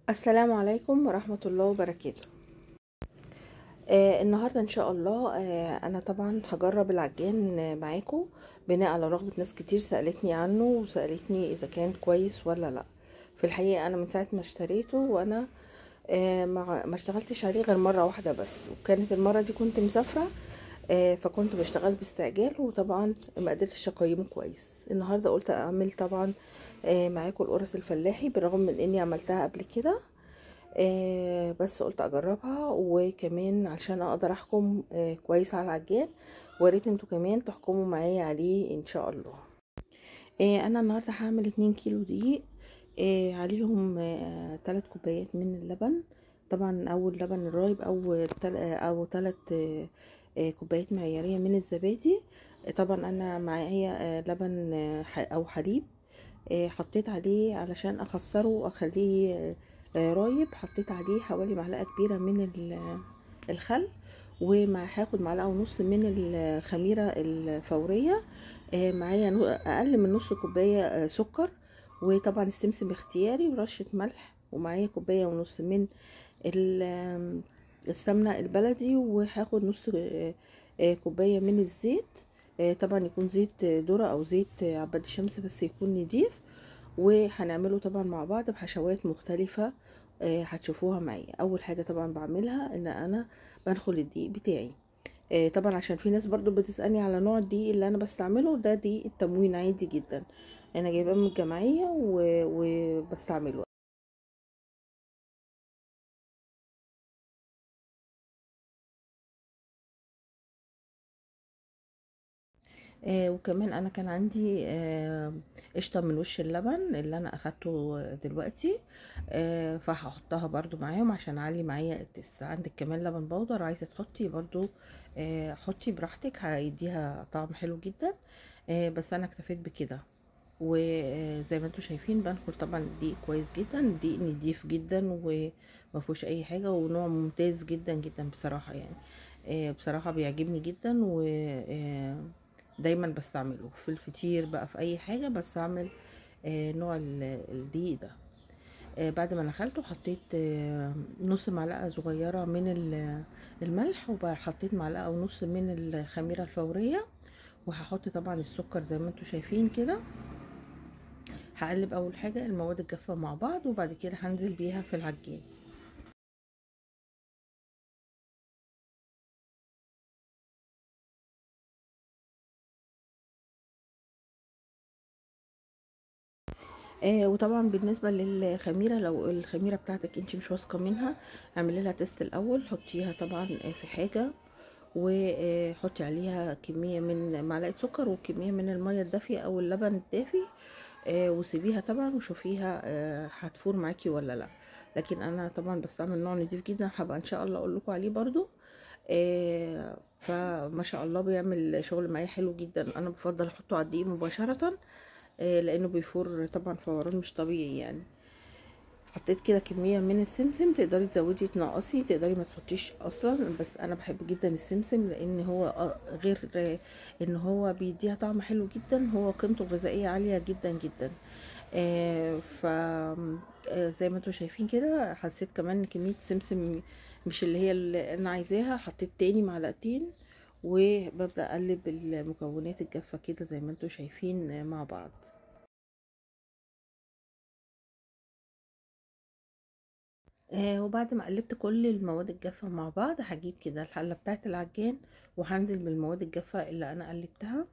السلام عليكم ورحمة الله وبركاته آه النهاردة ان شاء الله آه انا طبعا هجرب العجان آه، معاكم بناء على رغبة ناس كتير سألتني عنه وسألتني اذا كان كويس ولا لا في الحقيقة انا من ساعة ما اشتريته وانا آه ما ما اشتغلتش عليه غير مرة واحدة بس وكانت المرة دي كنت مسافرة آه فكنت بشتغل باستعجال وطبعا ما قدرتش اقيمه كويس النهارده قلت اعمل طبعا آه معاكم القرص الفلاحي بالرغم من اني عملتها قبل كده آه بس قلت اجربها وكمان عشان اقدر احكم آه كويس على العجان وريت انتوا كمان تحكموا معايا عليه ان شاء الله آه انا النهارده هعمل اتنين كيلو دقيق آه عليهم آه تلات كوبايات من اللبن طبعا اول لبن الرايب او تل او تلات آه آه كوبايات معياريه من الزبادي آه طبعا انا معايا آه لبن آه ح- او حليب آه حطيت عليه علشان اخسره واخليه آه آه، رايب حطيت عليه حوالي معلقه كبيره من ال- الخل ومع هاخد معلقه ونص من الخميره الفوريه آه، معايا نو- اقل من نص كوبايه آه، سكر وطبعا السمسم اختياري ورشه ملح ومعايا كوبايه ونص من ال- آم، السمنه البلدي وهاخد نص آه، آه، كوبايه من الزيت آه، طبعا يكون زيت ذره او زيت آه، عباد الشمس بس يكون نضيف وهنعمله طبعا مع بعض بحشوات مختلفة آه، هتشوفوها معايا اول حاجة طبعا بعملها ان انا بنخل الدقيق بتاعي آه، طبعا عشان في ناس برضو بتسألني على نوع الدقيق اللي انا بستعمله ده دقيق التموين عادي جدا انا جايباه من الجمعية و- وبستعمله آه وكمان انا كان عندي آه قشطه من وش اللبن اللي انا اخدته دلوقتي آه فهحطها برضو معاهم عشان اعلي معايا التست عندك كمان لبن بودر عايزه تحطي برضو آه حطي براحتك هيديها طعم حلو جدا آه بس انا اكتفيت بكده وزي ما انتم شايفين بنخل طبعا الدقيق كويس جدا الدقيق نضيف جدا وما فيهوش اي حاجه ونوع ممتاز جدا جدا بصراحه يعني آه بصراحه بيعجبني جدا و آه دايما بستعمله في الفطير بقى في اي حاجه بستعمل آه نوع ال- الدقيق ده آه بعد ما نخلته حطيت آه نص معلقه صغيره من ال- الملح وحطيت معلقه ونص من الخميره الفوريه وهحط طبعا السكر زي ما انتم شايفين كده هقلب اول حاجه المواد الجافه مع بعض وبعد كده هنزل بيها في العجين آه وطبعا بالنسبه للخميره لو الخميره بتاعتك انت مش واثقه منها اعملي لها تيست الاول حطيها طبعا آه، في حاجه وحطي عليها كميه من معلقه سكر وكميه من الميه الدافيه او اللبن الدافي آه، وسيبيها طبعا وشوفيها آه، هتفور معاكي ولا لا لكن انا طبعا بستعمل نوع نضيف جدا هبقى ان شاء الله اقول لكم عليه برضو آه، فما شاء الله بيعمل شغل معايا حلو جدا انا بفضل احطه على الدقيق مباشره آه، لانه بيفور طبعا فوران مش طبيعي يعني حطيت كده كميه من السمسم تقدري تزودي تنقصي تقدري ما تحطيش اصلا بس انا بحب جدا السمسم لان هو آه، غير آه، ان هو بيديها طعم حلو جدا هو قيمته الغذائيه عاليه جدا جدا آه، ف آه، زي ما انتم شايفين كده حسيت كمان إن كميه سمسم مش اللي هي اللي انا عايزاها حطيت تاني معلقتين وببدا اقلب المكونات الجافه كده زي ما انتم شايفين آه، مع بعض آه وبعد ما قلبت كل المواد الجافة مع بعض هجيب كده الحلة بتاعت العجان وهنزل بالمواد الجافة اللي انا قلبتها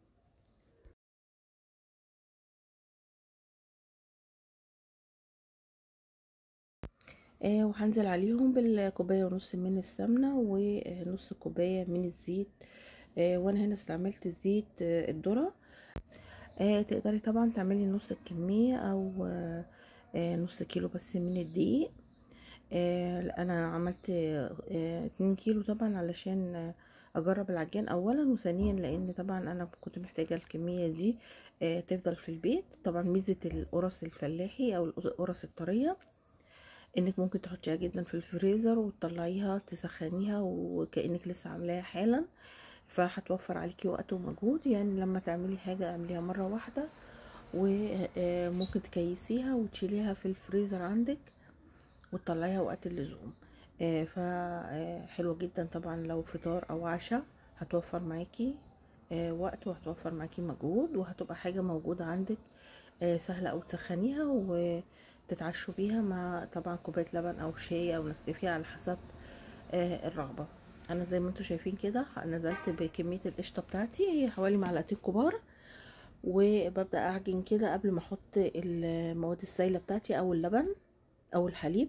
آه وهنزل عليهم بالكوباية ونص من السمنة ونص كوباية من الزيت آه وانا هنا استعملت الزيت آه الذرة آه تقدري طبعا تعملي نص الكمية او آه آه نص كيلو بس من الدقيق آه انا عملت آه اتنين كيلو طبعا علشان آه اجرب العجان اولا وثانيا لان طبعا انا كنت محتاجة الكمية دي آه تفضل في البيت طبعا ميزة القرص الفلاحي او القرص الطرية انك ممكن تحطيها جدا في الفريزر وتطلعيها تسخنيها وكأنك لسه عاملاها حالا فهتوفر عليكي وقت ومجهود يعني لما تعملي حاجة اعمليها مرة واحدة وممكن تكيسيها وتشيليها في الفريزر عندك وتطلعيها وقت اللزوم آه فحلوة جدا طبعا لو فطار او عشاء هتوفر معاكي آه وقت وهتوفر معاكي مجهود وهتبقى حاجة موجودة عندك آه سهلة او تسخنيها وتتعشوا بيها مع طبعا كوباية لبن او شاي او نسكافيه على حسب آه الرغبة انا زي ما انتم شايفين كده نزلت بكمية القشطة بتاعتي هي حوالي معلقتين كبار وببدأ اعجن كده قبل ما احط المواد السائلة بتاعتي او اللبن او الحليب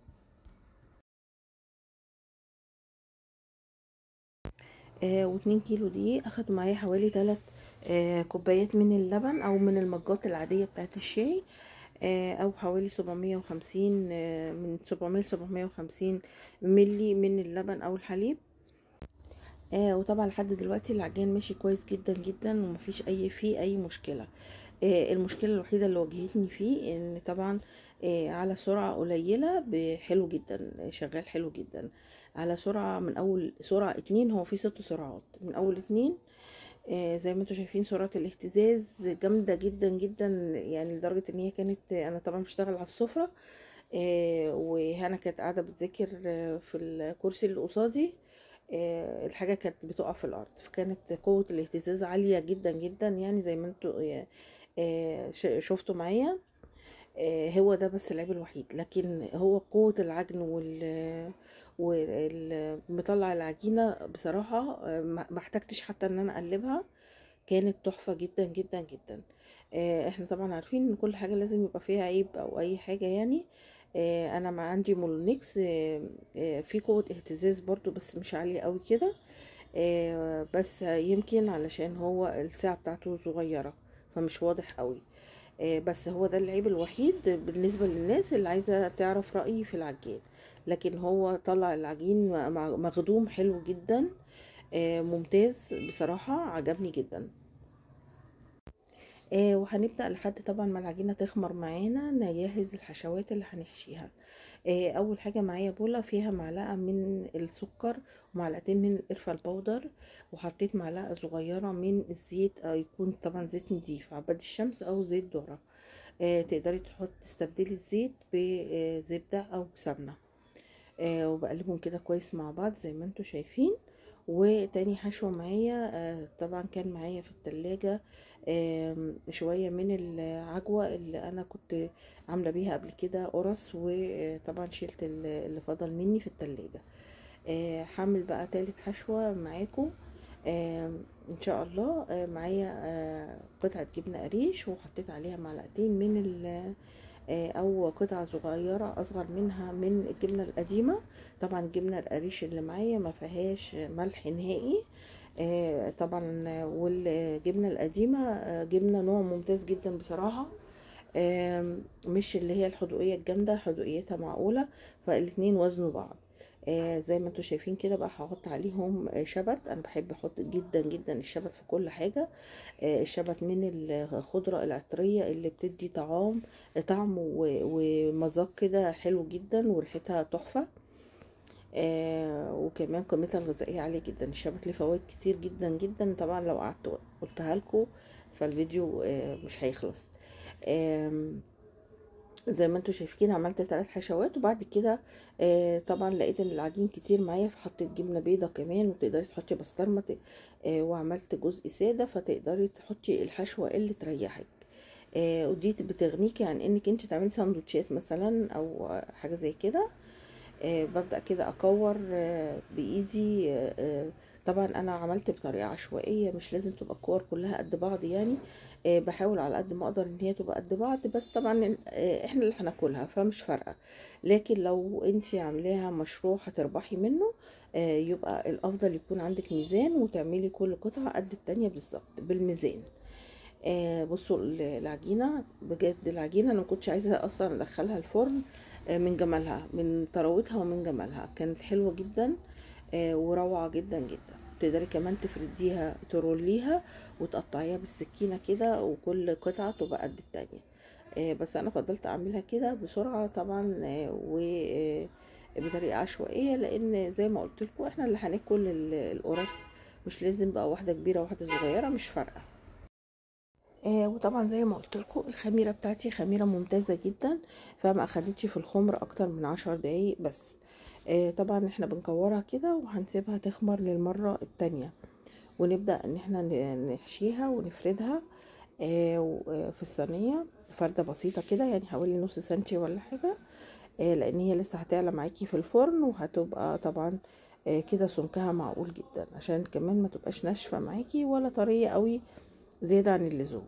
آه واتنين كيلو دي اخدوا معايا حوالي تلات آه كوبايات من اللبن او من المجات العادية بتاعت الشاي آه او حوالي سبعمية وخمسين آه من سبعمية لسبعمية وخمسين ملي من اللبن او الحليب آه وطبعا لحد دلوقتي العجان ماشي كويس جدا جدا ومفيش اي فيه اي مشكلة آه المشكلة الوحيدة اللي واجهتني فيه ان طبعا آه على سرعة قليلة حلو جدا شغال حلو جدا على سرعة من اول سرعة اتنين هو في ست سرعات من اول اتنين آه زي ما انتم شايفين سرعة الاهتزاز جامدة جدا جدا يعني لدرجة ان هي كانت انا طبعا بشتغل على السفرة آه وهنا كانت قاعدة بتذاكر في الكرسي اللي قصادي آه الحاجة كانت بتقع في الأرض فكانت قوة الاهتزاز عالية جدا جدا يعني زي ما انتوا آه شفتوا معايا آه هو ده بس العيب الوحيد لكن هو قوة العجن وال ومطلع العجينة بصراحة ما احتجتش حتى ان انا اقلبها كانت تحفة جدا جدا جدا احنا طبعا عارفين ان كل حاجة لازم يبقى فيها عيب او اي حاجة يعني انا ما عندي مولونكس في قوة اهتزاز برضو بس مش عالية قوي كده بس يمكن علشان هو الساعة بتاعته صغيرة فمش واضح قوي بس هو ده العيب الوحيد بالنسبة للناس اللي عايزة تعرف رأيي في العجين لكن هو طلع العجين مخدوم حلو جدا ممتاز بصراحة عجبني جدا آه وهنبدأ لحد طبعا ما العجينة تخمر معانا نجهز الحشوات اللي هنحشيها آه أول حاجة معايا بولة فيها معلقة من السكر ومعلقتين من القرفة البودر وحطيت معلقة صغيرة من الزيت أو يكون طبعا زيت نضيف عباد الشمس أو زيت ذرة آه تقدري تحط تستبدلي الزيت بزبدة أو بسمنة وبقلبهم كده كويس مع بعض زي ما انتوا شايفين وتاني حشوة معايا طبعا كان معايا في التلاجة شوية من العجوة اللي انا كنت عاملة بيها قبل كده قرص وطبعا شلت اللي فضل مني في التلاجة حامل بقى تالت حشوة معاكم ان شاء الله معايا قطعة جبنة قريش وحطيت عليها معلقتين من او قطعة صغيرة اصغر منها من الجبنة القديمة طبعا الجبنة القريش اللي معايا ما فيهاش ملح نهائي طبعا والجبنة القديمة جبنة نوع ممتاز جدا بصراحة مش اللي هي الحدوقية الجامدة حدوقيتها معقولة فالاتنين وزنوا بعض آه زي ما انتوا شايفين كده بقى هحط عليهم شبت انا بحب احط جدا جدا الشبت في كل حاجه آه الشبت من الخضره العطريه اللي بتدي طعام طعم ومذاق كده حلو جدا وريحتها تحفه آه وكمان قيمتها الغذائيه عاليه جدا الشبت ليه فوائد كتير جدا جدا طبعا لو قعدت قلتها لكم فالفيديو آه مش هيخلص آه زي ما انتوا شايفين عملت ثلاث حشوات وبعد كده آه طبعا لقيت ان العجين كتير معايا فحطيت جبنه بيضه كمان وتقدري تحطي بسطرمه آه وعملت جزء ساده فتقدري تحطي الحشوه اللي تريحك آه ودي بتغنيكي عن انك انت تعملي سندوتشات مثلا او حاجه زي كده آه ببدا كده اكور آه بايدي آه طبعا انا عملت بطريقه عشوائيه مش لازم تبقى الكور كلها قد بعض يعني آه بحاول على قد ما اقدر ان هي تبقى قد بعض بس طبعا آه احنا اللي هناكلها فمش فارقه لكن لو انت عاملاها مشروع هتربحي منه آه يبقى الافضل يكون عندك ميزان وتعملي كل قطعه قد التانية بالظبط بالميزان آه بصوا العجينه بجد العجينه انا مكنتش عايزه اصلا ادخلها الفرن آه من جمالها من طراوتها ومن جمالها كانت حلوه جدا آه وروعه جدا جدا تقدري كمان تفرديها تروليها وتقطعيها بالسكينه كده وكل قطعه تبقى قد التانية آه بس انا فضلت اعملها كده بسرعه طبعا آه و بطريقه عشوائيه لان زي ما قلت لكم احنا اللي هناكل القرص مش لازم بقى واحده كبيره وواحده صغيره مش فارقه آه وطبعا زي ما قلت لكم الخميره بتاعتي خميره ممتازه جدا فما اخدتش في الخمر اكتر من عشر دقايق بس آه طبعا احنا بنكورها كده وهنسيبها تخمر للمره التانية ونبدا ان احنا نحشيها ونفردها آه في الصينيه فرده بسيطه كده يعني حوالي نص سنتي ولا حاجه آه لان هي لسه هتعلى معاكي في الفرن وهتبقى طبعا آه كده سمكها معقول جدا عشان كمان ما تبقاش ناشفه معاكي ولا طريه قوي زيادة عن اللزوم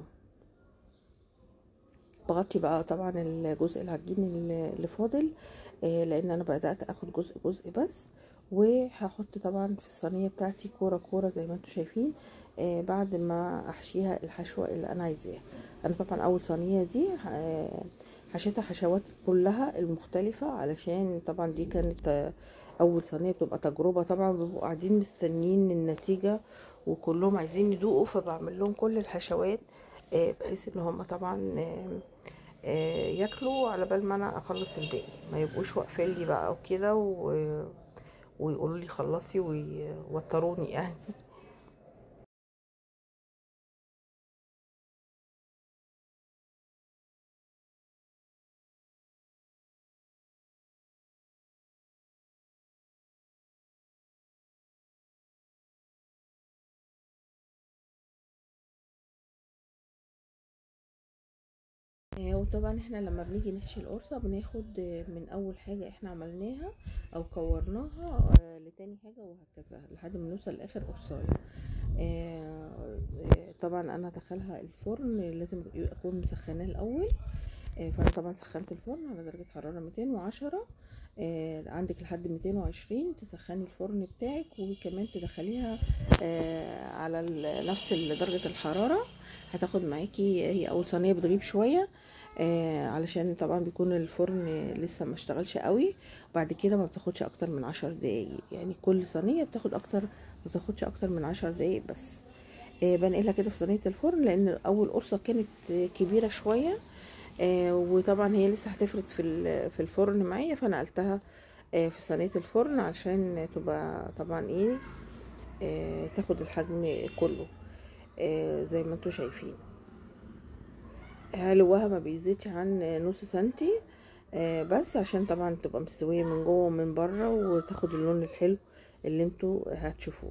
بغطي بقى طبعا الجزء العجين اللي فاضل آه لان انا بدأت اخد جزء جزء بس وهحط طبعا في الصينية بتاعتي كورة كورة زي ما انتم شايفين آه بعد ما احشيها الحشوة اللي انا عايزاها انا طبعا اول صينية دي آه حشيتها حشوات كلها المختلفة علشان طبعا دي كانت اول صينية بتبقى تجربة طبعا بيبقوا قاعدين مستنيين النتيجة وكلهم عايزين يدوقوا فبعمل لهم كل الحشوات بحيث ان هم طبعا ياكلوا على بال ما انا اخلص الباقي ما يبقوش واقفين لي بقى وكده ويقولوا لي خلصي ويوتروني يعني وطبعا احنا لما بنيجي نحشي القرصة بناخد من اول حاجة احنا عملناها او كورناها لتاني حاجة وهكذا لحد ما نوصل لاخر قرصاية طبعا انا ادخلها الفرن لازم اكون مسخناه الاول فانا طبعا سخنت الفرن على درجة حرارة 210 عندك لحد 220 تسخني الفرن بتاعك وكمان تدخليها على نفس درجة الحرارة هتاخد معاكي هي اول صينية بتغيب شوية آه علشان طبعا بيكون الفرن لسه ما اشتغلش قوي وبعد كده ما بتاخدش اكتر من عشر دقايق يعني كل صينيه بتاخد اكتر ما بتاخدش اكتر من عشر دقايق بس آه بنقلها كده في صينيه الفرن لان اول قرصه كانت كبيره شويه آه وطبعا هي لسه هتفرد في في الفرن معايا فنقلتها آه في صينيه الفرن عشان تبقى طبعا ايه آه تاخد الحجم كله آه زي ما انتوا شايفين علوها ما بيزيدش عن نص سنتي آه بس عشان طبعا تبقى مستويه من جوه ومن بره وتاخد اللون الحلو اللي انتوا هتشوفوه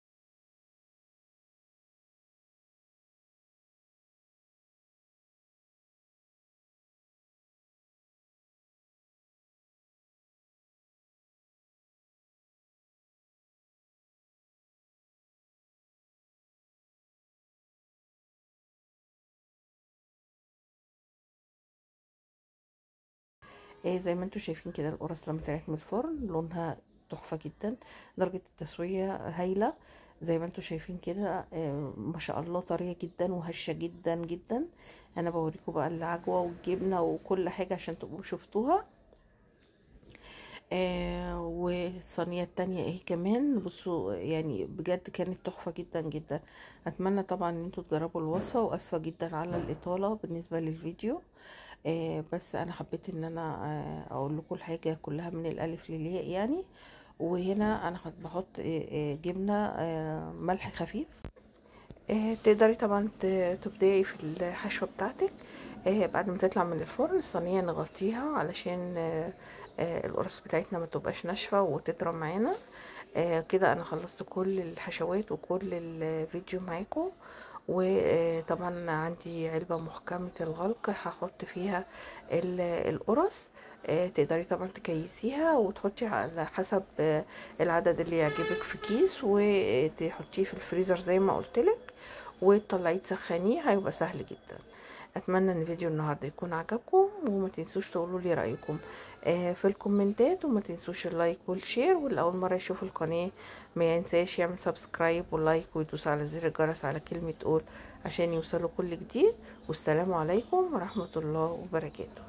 إيه زي ما انتوا شايفين كده القرص لما طلعت من الفرن لونها تحفة جدا درجة التسوية هايلة زي ما انتوا شايفين كده آه ما شاء الله طرية جدا وهشة جدا جدا انا بوريكم بقى العجوة والجبنة وكل حاجة عشان تبقوا شفتوها آه والصينية التانية اهي كمان بصوا يعني بجد كانت تحفة جدا جدا اتمنى طبعا ان انتوا تجربوا الوصفة واسفة جدا على الاطالة بالنسبة للفيديو آه بس انا حبيت ان انا آه اقول لكم الحاجه كلها من الالف للياء يعني وهنا انا بحط آه جبنه ملح خفيف تقدري طبعا تبدعي في الحشوه بتاعتك بعد ما تطلع من الفرن الصينيه نغطيها علشان القرص بتاعتنا ما تبقاش ناشفه وتطرى معانا كده انا خلصت كل الحشوات وكل الفيديو معاكم وطبعا عندي علبة محكمة الغلق هحط فيها القرص تقدري طبعا تكيسيها وتحطي على حسب العدد اللي يعجبك في كيس وتحطيه في الفريزر زي ما قلتلك وتطلعيه تسخنيه هيبقى سهل جدا اتمنى ان فيديو النهارده يكون عجبكم وما تنسوش تقولوا لي رايكم في الكومنتات وما تنسوش اللايك والشير واللي اول مره يشوف القناه ما ينساش يعمل سبسكرايب واللايك ويدوس على زر الجرس على كلمه اول عشان يوصلوا كل جديد والسلام عليكم ورحمه الله وبركاته